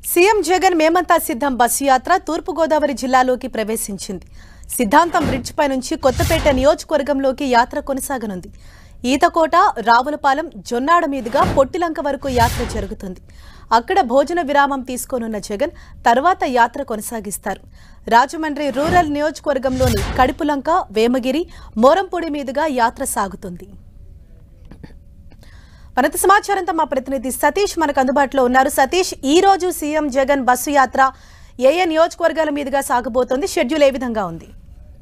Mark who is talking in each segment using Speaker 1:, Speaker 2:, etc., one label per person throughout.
Speaker 1: CM Jagan మేమంతా సిద్ధం bus యాత్ర తూర్పుగోదావరి జిల్లాలోకి ప్రవేశించింది సిద్ధాంతం బ్రిడ్జ్ పై నుంచి కొత్తపేట నియోజకవర్గంలోకి యాత్ర కొనసాగనుంది ఈతకోట రావులపాలెం జొన్నాడ మీదుగా పొట్టిలంక వరకు యాత్ర జరుగుతుంది అక్కడ భోజన విరామం తీసుకోనున్న జగన్ తర్వాత యాత్ర కొనసాగిస్తారు రాజమండ్రి రూరల్ నియోజకవర్గంలోని కడుపులంక వేమగిరి మోరంపూడి మీదుగా యాత్ర సాగుతుంది మరింత సమాచారంతో మా ప్రతినిధి సతీష్ మనకు అందుబాటులో ఉన్నారు సతీష్ ఈ రోజు సీఎం జగన్ బస్సు యాత్ర ఏ ఏ నియోజకవర్గాల మీదుగా సాగబోతోంది షెడ్యూల్ ఏ విధంగా ఉంది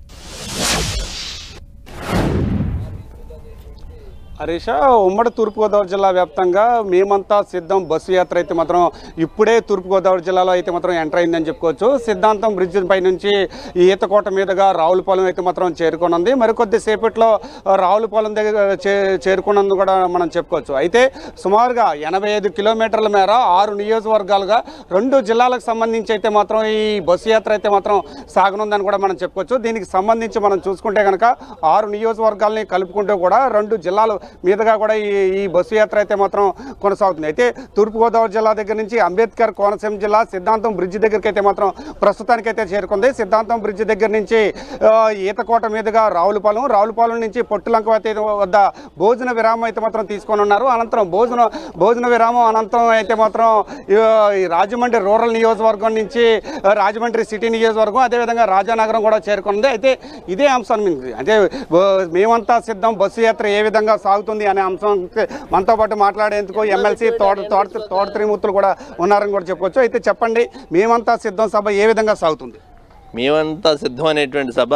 Speaker 2: హరీష ఉమ్మడి తూర్పుగోదావరి జిల్లా వ్యాప్తంగా మేమంతా సిద్ధం బస్సు యాత్ర అయితే మాత్రం ఇప్పుడే తూర్పుగోదావరి జిల్లాలో అయితే మాత్రం ఎంటర్ అయిందని చెప్పుకోవచ్చు సిద్ధాంతం బ్రిడ్జ్ పై నుంచి ఈ ఈతకోట మీదుగా రావులపాలెం అయితే మాత్రం చేరుకునుంది మరికొద్ది సేపట్లో రావులపాలెం దగ్గర చే చేరుకున్నందు కూడా మనం చెప్పుకోవచ్చు అయితే సుమారుగా ఎనభై ఐదు కిలోమీటర్ల మేర ఆరు నియోజకవర్గాలుగా రెండు జిల్లాలకు సంబంధించి అయితే మాత్రం ఈ బస్సు యాత్ర అయితే మాత్రం సాగనుందని కూడా మనం చెప్పుకోవచ్చు దీనికి సంబంధించి మనం చూసుకుంటే కనుక ఆరు నియోజకవర్గాలని కలుపుకుంటూ కూడా రెండు జిల్లాలు మీదుగా కూడా ఈ ఈ బస్సు యాత్ర అయితే మాత్రం కొనసాగుతుంది అయితే తూర్పుగోదావరి జిల్లా దగ్గర నుంచి అంబేద్కర్ కోనసీమ జిల్లా సిద్ధాంతం బ్రిడ్జ్ దగ్గరికి అయితే మాత్రం ప్రస్తుతానికైతే చేరుకుంది సిద్ధాంతం బ్రిడ్జ్ దగ్గర నుంచి ఆ, ఈతకోట మీదుగా రావులపాలెం రావులపాలెం నుంచి పొట్టులంక అయితే వద్ద భోజన విరామం అయితే మాత్రం తీసుకొని ఉన్నారు అనంతరం భోజన భోజన విరామం అనంతరం అయితే మాత్రం ఈ, ఈ రాజమండ్రి రూరల్ నియోజకవర్గం నుంచి ఆ, రాజమండ్రి సిటీ నియోజకవర్గం అదేవిధంగా రాజానగరం కూడా చేరుకుంది అయితే ఇదే అంశం మీద అంటే ఓ, మేమంతా సిద్ధం బస్సు యాత్ర ఏ విధంగా సాగుతుంది అనే అంశం మనతో పాటు మాట్లాడేందుకు ఎమ్మెల్సీ తోట తోట తోట త్రిమూర్తులు కూడా ఉన్నారని కూడా చెప్పుకోవచ్చు అయితే చెప్పండి మేమంతా సిద్ధం సభ ఏ విధంగా సాగుతుంది
Speaker 3: మేమంతా సిద్ధం అనేటువంటి సభ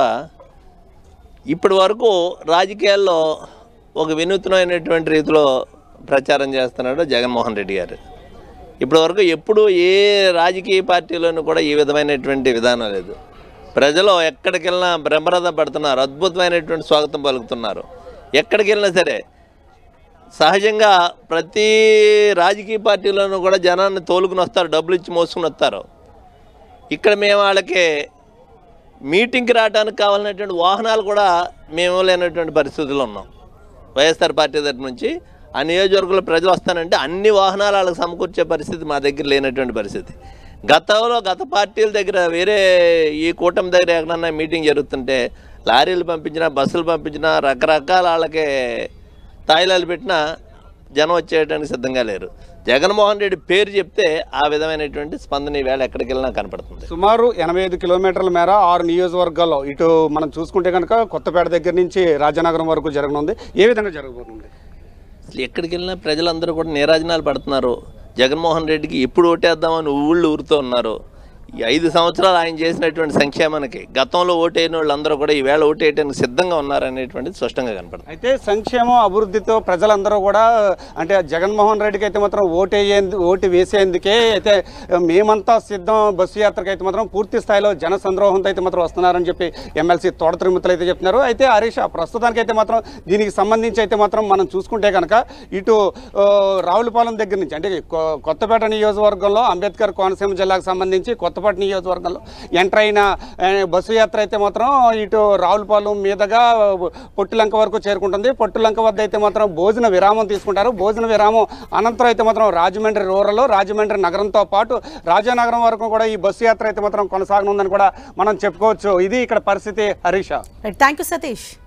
Speaker 3: ఇప్పటి వరకు రాజకీయాల్లో ఒక వినూత్నమైనటువంటి రీతిలో ప్రచారం చేస్తున్నాడు జగన్మోహన్ రెడ్డి గారు ఇప్పటి వరకు ఎప్పుడు ఏ రాజకీయ పార్టీలోనూ కూడా ఈ విధమైనటువంటి విధానం లేదు ప్రజలు ఎక్కడికి వెళ్ళినా బ్రహ్మరథ పడుతున్నారు అద్భుతమైనటువంటి స్వాగతం పలుకుతున్నారు ఎక్కడికి వెళ్ళినా సరే సహజంగా ప్రతి రాజకీయ పార్టీలోనూ కూడా జనాన్ని తోలుకుని వస్తారు డబ్బులు ఇచ్చి మోసుకుని వస్తారు ఇక్కడ మేము వాళ్ళకి మీటింగ్కి రావడానికి కావాలనేటువంటి వాహనాలు కూడా మేము లేనటువంటి పరిస్థితుల్లో ఉన్నాం వైఎస్ఆర్ పార్టీ దగ్గర నుంచి ఆ నియోజకవర్గంలో ప్రజలు వస్తానంటే అన్ని వాహనాలు వాళ్ళకి సమకూర్చే పరిస్థితి మా దగ్గర లేనటువంటి పరిస్థితి గతంలో గత పార్టీల దగ్గర వేరే ఈ కూటమి దగ్గర ఎక్కడన్నా మీటింగ్ జరుగుతుంటే లారీలు పంపించినా బస్సులు పంపించినా రకరకాల వాళ్ళకి తాయిలాలు పెట్టినా జనం వచ్చేయడానికి సిద్ధంగా లేరు జగన్మోహన్ రెడ్డి పేరు చెప్తే ఆ విధమైనటువంటి స్పందన ఈవేళ ఎక్కడికి వెళ్ళినా కనపడుతుంది
Speaker 2: సుమారు ఎనభై ఐదు కిలోమీటర్ల మేర ఆరు నియోజకవర్గాల్లో ఇటు మనం చూసుకుంటే కనుక కొత్తపేట దగ్గర నుంచి రాజానగరం వరకు జరగనుంది ఏ విధంగా జరగబోతుంది
Speaker 3: అసలు ఎక్కడికి వెళ్ళినా ప్రజలందరూ కూడా నీరాజనాలు పడుతున్నారు జగన్మోహన్ రెడ్డికి ఎప్పుడు ఓటేద్దామని ఊళ్ళు ఊరుతూ ఉన్నారు ఈ ఐదు సంవత్సరాలు ఆయన చేసినటువంటి సంక్షేమానికి గతంలో ఓటేయని వాళ్ళందరూ కూడా ఈవేళ ఓటేయడానికి సిద్ధంగా ఉన్నారనేటువంటిది స్పష్టంగా కనపడుతుంది
Speaker 2: అయితే సంక్షేమం అభివృద్ధితో ప్రజలందరూ కూడా అంటే జగన్మోహన్ రెడ్డికి అయితే మాత్రం ఓటేయేందు ఓటు వేసేందుకే అయితే మేమంతా సిద్ధం బస్సు యాత్రకు అయితే మాత్రం పూర్తి స్థాయిలో జన సంద్రోహంతో అయితే మాత్రం వస్తున్నారని చెప్పి ఎమ్మెల్సీ తోట తిరుమతులు అయితే చెప్తున్నారు అయితే హరీష్ ప్రస్తుతానికి అయితే మాత్రం దీనికి సంబంధించి అయితే మాత్రం మనం చూసుకుంటే కనుక ఇటు ఆ, రావులపాలెం దగ్గర నుంచి అంటే కొ- కొత్తపేట నియోజకవర్గంలో అంబేద్కర్ కోనసీమ జిల్లాకు సంబంధించి కొత్తపేట నియోజకవర్గంలో ఎంటర్ అయిన ఆ, బస్సు యాత్ర అయితే మాత్రం ఇటు రావులపాలెం మీదుగా పొట్టులంక వరకు చేరుకుంటుంది పొట్టులంక వద్ద అయితే మాత్రం భోజన విరామం తీసుకుంటారు భోజన విరామం అనంతరం అయితే మాత్రం రాజమండ్రి రూరల్ రాజమండ్రి నగరంతో పాటు రాజానగరం వరకు కూడా ఈ బస్సు యాత్ర అయితే మాత్రం కొనసాగనుందని కూడా మనం చెప్పుకోవచ్చు ఇది ఇక్కడ పరిస్థితి హరీష
Speaker 1: థ్యాంక్ యూ సతీష్